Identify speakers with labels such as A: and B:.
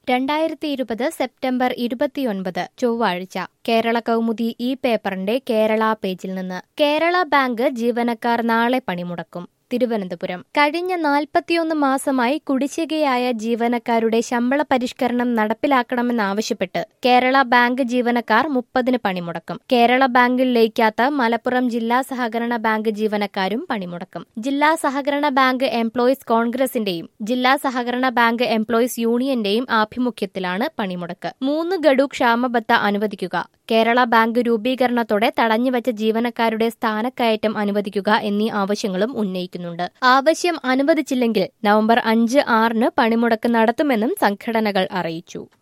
A: രണ്ടായിരത്തി ഇരുപത് സെപ്റ്റംബർ ഇരുപത്തിയൊൻപത് ചൊവ്വാഴ്ച കേരള കൗമുദി ഈ പേപ്പറിന്റെ കേരള പേജിൽ നിന്ന് കേരള ബാങ്ക് ജീവനക്കാർ നാളെ പണിമുടക്കും തിരുവനന്തപുരം കഴിഞ്ഞ നാൽപ്പത്തിയൊന്ന് മാസമായി കുടിശ്ശികയായ ജീവനക്കാരുടെ ശമ്പള പരിഷ്കരണം നടപ്പിലാക്കണമെന്നാവശ്യപ്പെട്ട് കേരള ബാങ്ക് ജീവനക്കാർ മുപ്പതിന് പണിമുടക്കും കേരള ബാങ്കിൽ ലയിക്കാത്ത മലപ്പുറം ജില്ലാ സഹകരണ ബാങ്ക് ജീവനക്കാരും പണിമുടക്കും ജില്ലാ സഹകരണ ബാങ്ക് എംപ്ലോയീസ് കോൺഗ്രസിന്റെയും ജില്ലാ സഹകരണ ബാങ്ക് എംപ്ലോയീസ് യൂണിയന്റെയും ആഭിമുഖ്യത്തിലാണ് പണിമുടക്ക് മൂന്ന് ഗഡു ക്ഷാമബത്ത അനുവദിക്കുക കേരള ബാങ്ക് രൂപീകരണത്തോടെ തടഞ്ഞുവച്ച ജീവനക്കാരുടെ സ്ഥാനക്കയറ്റം അനുവദിക്കുക എന്നീ ആവശ്യങ്ങളും ഉന്നയിക്കുന്നുണ്ട് ആവശ്യം അനുവദിച്ചില്ലെങ്കിൽ നവംബർ അഞ്ച് ആറിന് പണിമുടക്ക് നടത്തുമെന്നും സംഘടനകൾ അറിയിച്ചു